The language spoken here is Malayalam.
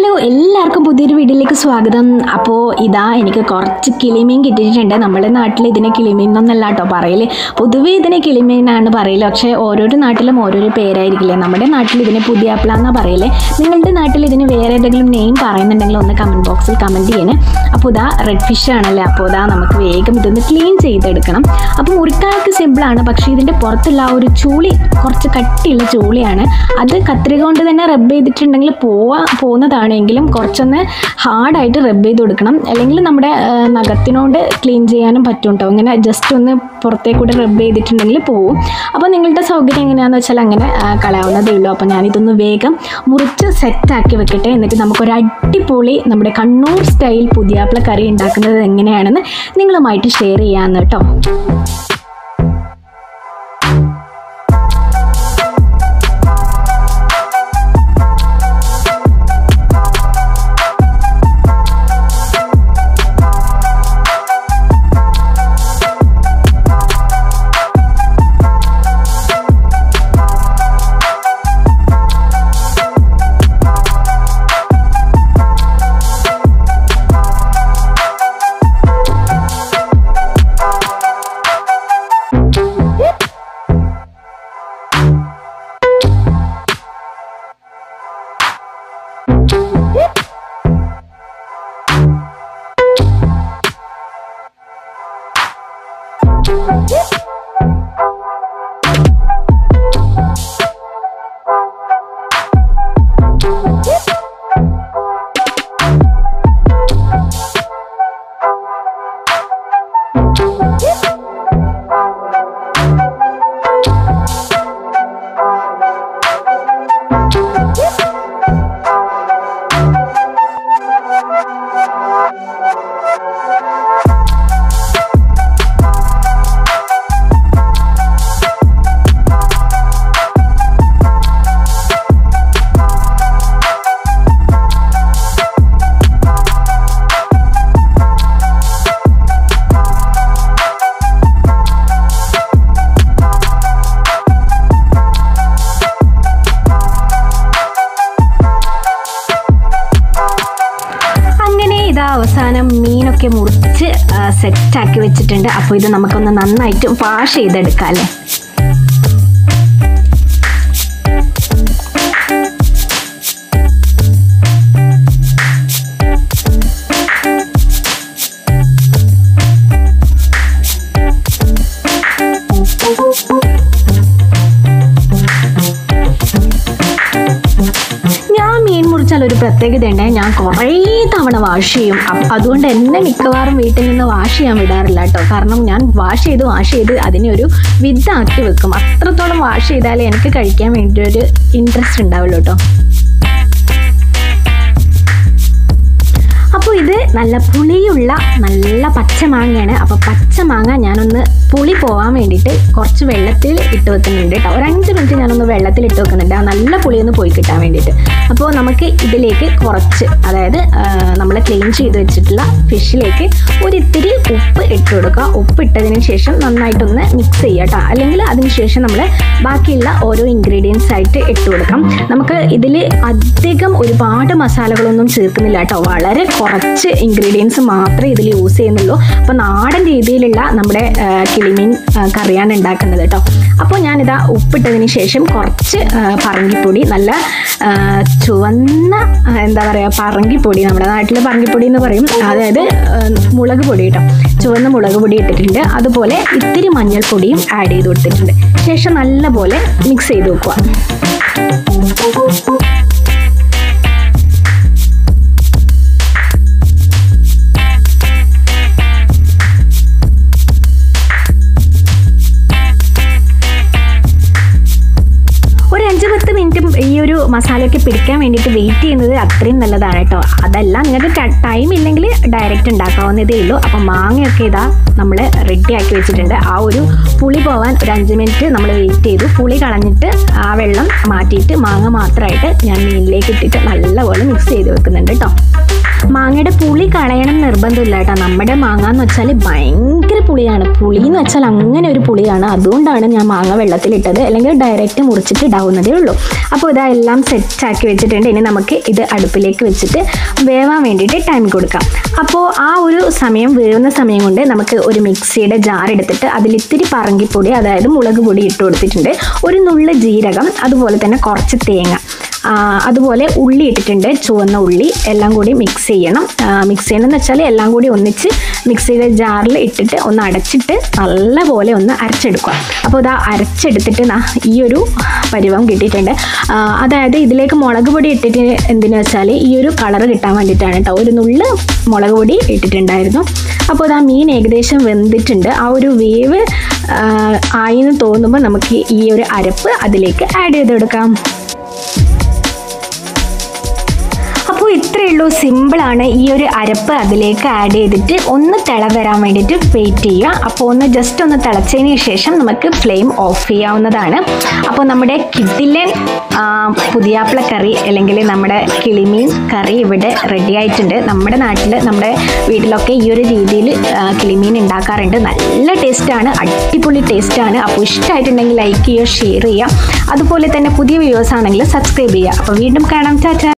ഹലോ എല്ലാവർക്കും പുതിയൊരു വീഡിയോയിലേക്ക് സ്വാഗതം അപ്പോൾ ഇതാ എനിക്ക് കുറച്ച് കിളിമീൻ കിട്ടിയിട്ടുണ്ട് നമ്മുടെ നാട്ടിൽ ഇതിനെ കിളിമീൻ എന്നല്ല കേട്ടോ പറയല് പൊതുവേ ഇതിനെ കിളിമീനാണ് പറയല് പക്ഷേ ഓരോരോ നാട്ടിലും ഓരോരോ പേരായിരിക്കില്ലേ നമ്മുടെ നാട്ടിൽ ഇതിനെ പുതിയാപ്പിള എന്നാണ് പറയല് നിങ്ങളുടെ നാട്ടിൽ ഇതിന് വേറെ ഏതെങ്കിലും നെയിം പറയുന്നുണ്ടെങ്കിൽ ഒന്ന് കമൻറ്റ് ബോക്സിൽ കമൻറ്റ് ചെയ്യണേ അപ്പോൾ ഇതാ റെഡ് ഫിഷ് ആണല്ലേ അപ്പോൾ ഇതാ നമുക്ക് വേഗം ഇതൊന്ന് ക്ലീൻ ചെയ്തെടുക്കണം അപ്പോൾ മുറിക്കാനൊക്കെ സിമ്പിളാണ് പക്ഷേ ഇതിൻ്റെ പുറത്തുള്ള ആ ഒരു ചൂളി കുറച്ച് കട്ടിയുള്ള ചൂളിയാണ് അത് കത്രിക കൊണ്ട് തന്നെ റബ്ബ് ചെയ്തിട്ടുണ്ടെങ്കിൽ പോവാ പോകുന്നതാണെങ്കിലും കുറച്ചൊന്ന് ഹാർഡായിട്ട് റബ്ബ് ചെയ്ത് കൊടുക്കണം അല്ലെങ്കിൽ നമ്മുടെ ആ, നഖത്തിനോട് ക്ലീൻ ചെയ്യാനും പറ്റും കേട്ടോ ഇങ്ങനെ ജസ്റ്റ് ഒന്ന് പുറത്തേക്കൂടെ റബ്ബ് ചെയ്തിട്ടുണ്ടെങ്കിൽ പോവും അപ്പോൾ നിങ്ങളുടെ സൗകര്യം എങ്ങനെയാണെന്ന് വെച്ചാൽ അങ്ങനെ ആ, കളയാവുന്നതേ ഉള്ളൂ അപ്പോൾ ഞാനിതൊന്ന് വേഗം മുറിച്ച് സെറ്റാക്കി വെക്കട്ടെ എന്നിട്ട് നമുക്കൊരു അടിപൊളി നമ്മുടെ കണ്ണൂർ സ്റ്റൈൽ പുതിയാപ്പിള കറി ഉണ്ടാക്കുന്നത് എങ്ങനെയാണെന്ന് നിങ്ങളുമായിട്ട് ഷെയർ ചെയ്യാമെന്ന് കേട്ടോ അങ്ങനെ ഇതാ അവസാനം മീനൊക്കെ മുറിച്ച് സെറ്റാക്കി വെച്ചിട്ടുണ്ട് അപ്പോൾ ഇത് നമുക്കൊന്ന് നന്നായിട്ട് വാഷ് ചെയ്തെടുക്കാം അല്ലേ ഞാൻ മീൻ മുറിച്ചാൽ ഒരു പ്രത്യേകത ഉണ്ട് ഞാൻ കുറേ തവണ വാഷ് ചെയ്യും അപ്പ- അതുകൊണ്ട് എന്നെ മിക്കവാറും വീട്ടിൽ നിന്ന് വാഷ് ചെയ്യാൻ വിടാറില്ല കേട്ടോ കാരണം ഞാൻ വാഷ് ചെയ്ത് വാഷ് ചെയ്ത് അതിനെ ഒരു വിധാക്കി വെക്കും അത്രത്തോളം വാഷ് ചെയ്താലേ എനിക്ക് കഴിക്കാൻ വേണ്ടി ഒരു ഇൻട്രസ്റ്റ് ഉണ്ടാവുള്ളൂ കേട്ടോ അപ്പോൾ ഇത് നല്ല പുളിയുള്ള നല്ല പച്ചമാങ്ങയാണ് അപ്പോൾ പച്ചമാങ്ങ ഞാനൊന്ന് പുളി പോകാൻ വേണ്ടിയിട്ട് കുറച്ച് വെള്ളത്തിൽ ഇട്ട് വെക്കുന്നുണ്ട് കേട്ടോ ഒരു അഞ്ച് മിനിറ്റ് ഞാനൊന്ന് വെള്ളത്തിൽ ഇട്ട് വെക്കുന്നുണ്ട് ആ നല്ല പുളി ഒന്ന് പോയി കിട്ടാൻ വേണ്ടിയിട്ട് അപ്പോൾ നമുക്ക് ഇതിലേക്ക് കുറച്ച് അതായത് നമ്മൾ ക്ലീൻ ചെയ്ത് വെച്ചിട്ടുള്ള ഫിഷിലേക്ക് ഒരിത്തിരി ഉപ്പ് ഇട്ട് കൊടുക്കുക ഉപ്പ് ഇട്ടതിന് ശേഷം നന്നായിട്ടൊന്ന് മിക്സ് ചെയ്യുക കേട്ടോ അല്ലെങ്കിൽ അതിന് ശേഷം നമ്മൾ ബാക്കിയുള്ള ഓരോ ഇൻഗ്രീഡിയൻസ് ആയിട്ട് ഇട്ട് കൊടുക്കാം നമുക്ക് ഇതിൽ അധികം ഒരുപാട് മസാലകളൊന്നും ചേർക്കുന്നില്ല കേട്ടോ വളരെ കുറച്ച് ഇൻഗ്രീഡിയൻസ് മാത്രമേ ഇതിൽ യൂസ് ചെയ്യുന്നുള്ളൂ അപ്പോൾ നാടൻ രീതിയിലുള്ള നമ്മുടെ ആ, കിളിമീൻ ആ, കറിയാണ് ഉണ്ടാക്കുന്നത് കേട്ടോ അപ്പോൾ ഞാനിതാ ഉപ്പിട്ടതിന് ശേഷം കുറച്ച് ആ, പറങ്കിപ്പൊടി നല്ല ആ, ചുവന്ന ആ, എന്താ പറയുക പറങ്കിപ്പൊടി നമ്മുടെ നാട്ടിൽ പറങ്കിപ്പൊടി എന്ന് പറയും അതായത് ആ, മുളക് പൊടി കേട്ടോ ചുവന്ന മുളക് പൊടി ഇട്ടിട്ടുണ്ട് അതുപോലെ ഇത്തിരി മഞ്ഞൾപ്പൊടിയും ആഡ് ചെയ്ത് കൊടുത്തിട്ടുണ്ട് ശേഷം നല്ലപോലെ മിക്സ് ചെയ്ത് വെക്കുക ഒരു അഞ്ച് പത്ത് മിനിറ്റും ഈ ഒരു മസാലയൊക്കെ പിടിക്കാൻ വേണ്ടിയിട്ട് വെയിറ്റ് ചെയ്യുന്നത് അത്രയും നല്ലതാണ് കേട്ടോ അതല്ല നിങ്ങൾക്ക് ടൈം ഇല്ലെങ്കിൽ ഡയറക്റ്റ് ഉണ്ടാക്കാവുന്നതേ ഉള്ളൂ അപ്പം മാങ്ങയൊക്കെ ഇതാ നമ്മൾ റെഡി ആക്കി വെച്ചിട്ടുണ്ട് ആ ഒരു പുളി പോവാൻ ഒരു അഞ്ച് മിനിറ്റ് നമ്മൾ വെയിറ്റ് ചെയ്തു പുളി കളഞ്ഞിട്ട് ആ വെള്ളം മാറ്റിയിട്ട് മാങ്ങ മാത്രമായിട്ട് ഞാൻ മീനിലേക്ക് ഇട്ടിട്ട് നല്ലപോലെ മിക്സ് ചെയ്ത് വെക്കുന്നുണ്ട് കേട്ടോ മാങ്ങയുടെ പുളി കളയണം നിർബന്ധമില്ല കേട്ടോ നമ്മുടെ മാങ്ങ എന്ന് വെച്ചാൽ ഭയങ്കര പുളിയാണ് പുളി എന്ന് വെച്ചാൽ അങ്ങനെ ഒരു പുളിയാണ് അതുകൊണ്ടാണ് ഞാൻ മാങ്ങ വെള്ളത്തിലിട്ടത് അല്ലെങ്കിൽ ഡയറക്റ്റ് മുറിച്ചിട്ട് ഇടാവുന്നതേ ഉള്ളൂ അപ്പോൾ ഇതാ എല്ലാം സെറ്റാക്കി വെച്ചിട്ടുണ്ട് ഇനി നമുക്ക് ഇത് അടുപ്പിലേക്ക് വെച്ചിട്ട് വേവാൻ വേണ്ടിയിട്ട് ടൈം കൊടുക്കാം അപ്പോൾ ആ ഒരു സമയം വേവുന്ന സമയം കൊണ്ട് നമുക്ക് ഒരു മിക്സിയുടെ ജാർ എടുത്തിട്ട് അതിൽ ഇത്തിരി പറങ്കിപ്പൊടി അതായത് മുളക് പൊടി ഇട്ട് കൊടുത്തിട്ടുണ്ട് ഒരു നുള്ള ജീരകം അതുപോലെ തന്നെ കുറച്ച് തേങ്ങ ആ, അതുപോലെ ഉള്ളി ഇട്ടിട്ടുണ്ട് ചുവന്ന ഉള്ളി എല്ലാം കൂടി മിക്സ് ചെയ്യണം മിക്സ് ചെയ്യണം എന്ന് വെച്ചാൽ എല്ലാം കൂടി ഒന്നിച്ച് മിക്സിയുടെ ജാറിൽ ഇട്ടിട്ട് ഒന്ന് അടച്ചിട്ട് നല്ലപോലെ ഒന്ന് അരച്ചെടുക്കുക അപ്പോൾ ഇതാ അരച്ചെടുത്തിട്ട് ദാ ഈ ഒരു പരുവം കിട്ടിയിട്ടുണ്ട് ആ, അതായത് ഇതിലേക്ക് മുളക് പൊടി ഇട്ടിട്ട് എന്തിനു വെച്ചാൽ ഈ ഒരു കളർ കിട്ടാൻ വേണ്ടിയിട്ടാണ് കേട്ടോ ഒരു നുള്ള് മുളക് പൊടി ഇട്ടിട്ടുണ്ടായിരുന്നു അപ്പോൾ ഇതാ മീൻ ഏകദേശം വെന്തിട്ടുണ്ട് ആ ഒരു വേവ് ആ, ആയി എന്ന് തോന്നുമ്പോൾ നമുക്ക് ഈ ഒരു അരപ്പ് അതിലേക്ക് ആഡ് ചെയ്തെടുക്കാം അപ്പോൾ ഇത്രയേ ഉള്ളൂ സിമ്പിളാണ് ഈ ഒരു അരപ്പ് അതിലേക്ക് ആഡ് ചെയ്തിട്ട് ഒന്ന് തിള വരാൻ വേണ്ടിയിട്ട് വെയിറ്റ് ചെയ്യുക അപ്പോൾ ഒന്ന് ജസ്റ്റ് ഒന്ന് തിളച്ചതിന് ശേഷം നമുക്ക് ഫ്ലെയിം ഓഫ് ചെയ്യാവുന്നതാണ് അപ്പോൾ നമ്മുടെ കിഡിലൻ പുതിയാപ്പിള കറി അല്ലെങ്കിൽ നമ്മുടെ കിളിമീൻ കറി ഇവിടെ റെഡി ആയിട്ടുണ്ട് നമ്മുടെ നാട്ടിൽ നമ്മുടെ വീട്ടിലൊക്കെ ഈ ഒരു രീതിയിൽ കിളിമീൻ ഉണ്ടാക്കാറുണ്ട് നല്ല ടേസ്റ്റാണ് അടിപൊളി ടേസ്റ്റാണ് അപ്പോൾ ഇഷ്ടമായിട്ടുണ്ടെങ്കിൽ ലൈക്ക് ചെയ്യുക ഷെയർ ചെയ്യുക അതുപോലെ തന്നെ പുതിയ വ്യൂവേഴ്സ് ആണെങ്കിൽ സബ്സ്ക്രൈബ് ചെയ്യുക അപ്പോൾ വീണ്ടും കാണാം ചാച്ച